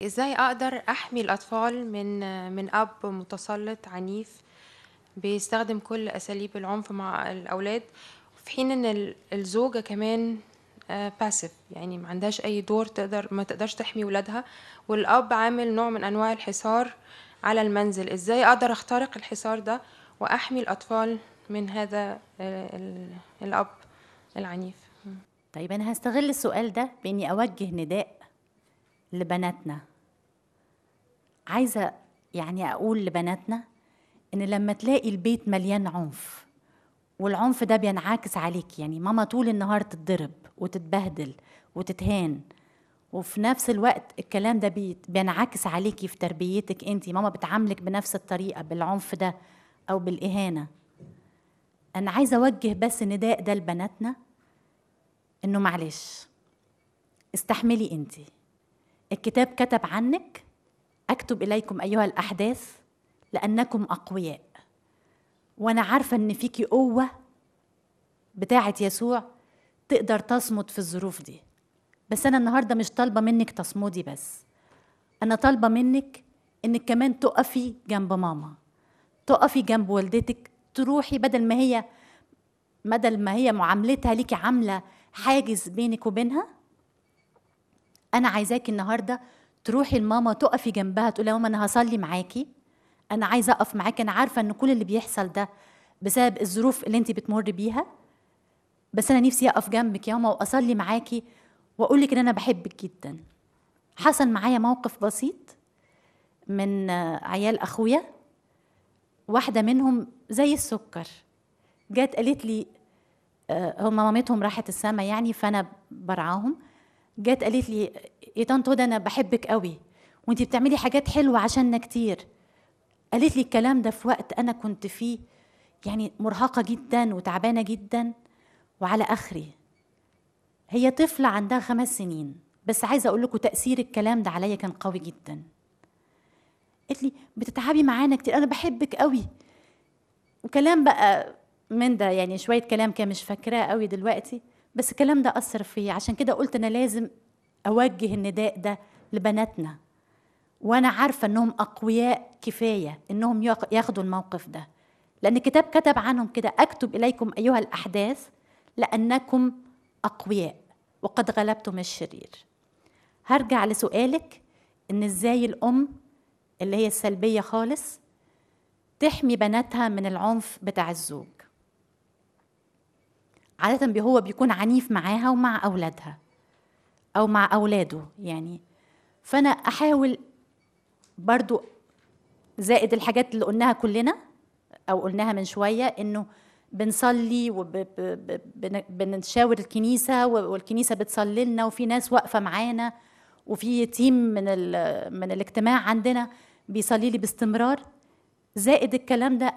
ازاي اقدر احمي الاطفال من من اب متسلط عنيف بيستخدم كل اساليب العنف مع الاولاد في حين ان ال- الزوجه كمان باسيف يعني ما عندهاش اي دور تقدر ما تقدرش تحمي ولادها والاب عامل نوع من انواع الحصار على المنزل ازاي اقدر اخترق الحصار ده واحمي الاطفال من هذا ال- ال- الاب العنيف طيب أنا هستغل السؤال ده بإني أوجه نداء لبناتنا عايزة يعني أقول لبناتنا إن لما تلاقي البيت مليان عنف والعنف ده بينعكس عليك يعني ماما طول النهار تتضرب وتتبهدل وتتهان وفي نفس الوقت الكلام ده بي- بينعكس عليكي في تربيتك انت ماما بتعاملك بنفس الطريقة بالعنف ده أو بالإهانة أنا عايزة أوجه بس نداء ده لبناتنا انه معلش استحملي انت الكتاب كتب عنك اكتب اليكم ايها الاحداث لانكم اقوياء وانا عارفه ان فيكي قوه بتاعه يسوع تقدر تصمد في الظروف دي بس انا النهارده مش طالبه منك تصمدي بس انا طالبه منك انك كمان تقفي جنب ماما تقفي جنب والدتك تروحي بدل ما هي بدل ما هي معاملتها ليكي عامله حاجز بينك وبينها انا عايزاكي النهارده تروحي لماما تقفي جنبها تقولي يا ماما انا هصلي معاكي انا عايزه اقف معاكي انا عارفه ان كل اللي بيحصل ده بسبب الظروف اللي انت بتمر بيها بس انا نفسي اقف جنبك يا ماما واصلي معاكي واقول لك ان انا بحبك جدا حصل معايا موقف بسيط من آه، عيال اخويا واحده منهم زي السكر جت قالت لي آه، هم مامتهم راحت السما يعني فانا برعاهم جت قالت لي يا طنط هدى انا بحبك قوي وانتي بتعملي حاجات حلوه عشاننا كتير قالت لي الكلام ده في وقت انا كنت فيه يعني مرهقه جدا وتعبانه جدا وعلى اخري هي طفله عندها خمس سنين بس عايزه اقول لكم تاثير الكلام ده عليا كان قوي جدا قالت لي بتتعبي معانا كتير انا بحبك قوي وكلام بقى من ده يعني شوية كلام كان مش فاكراه قوي دلوقتي بس الكلام ده أثر فيا عشان كده قلت أنا لازم أوجه النداء ده لبناتنا وأنا عارفة إنهم أقوياء كفاية إنهم ياخ- ياخدوا الموقف ده لأن الكتاب كتب عنهم كده أكتب إليكم أيها الأحداث لأنكم أقوياء وقد غلبتم الشرير هرجع لسؤالك إن إزاي الأم اللي هي السلبية خالص تحمي بناتها من العنف بتاع الزوج عادة بي- هو بيكون عنيف معاها ومع أولادها أو مع أولاده يعني فأنا أحاول برضو زائد الحاجات اللي قلناها كلنا أو قلناها من شوية إنه بنصلي وبنشاور الكنيسة و- والكنيسة بتصلي لنا وفي ناس واقفة معانا وفي تيم من ال- من الاجتماع عندنا بيصلي لي باستمرار زائد الكلام ده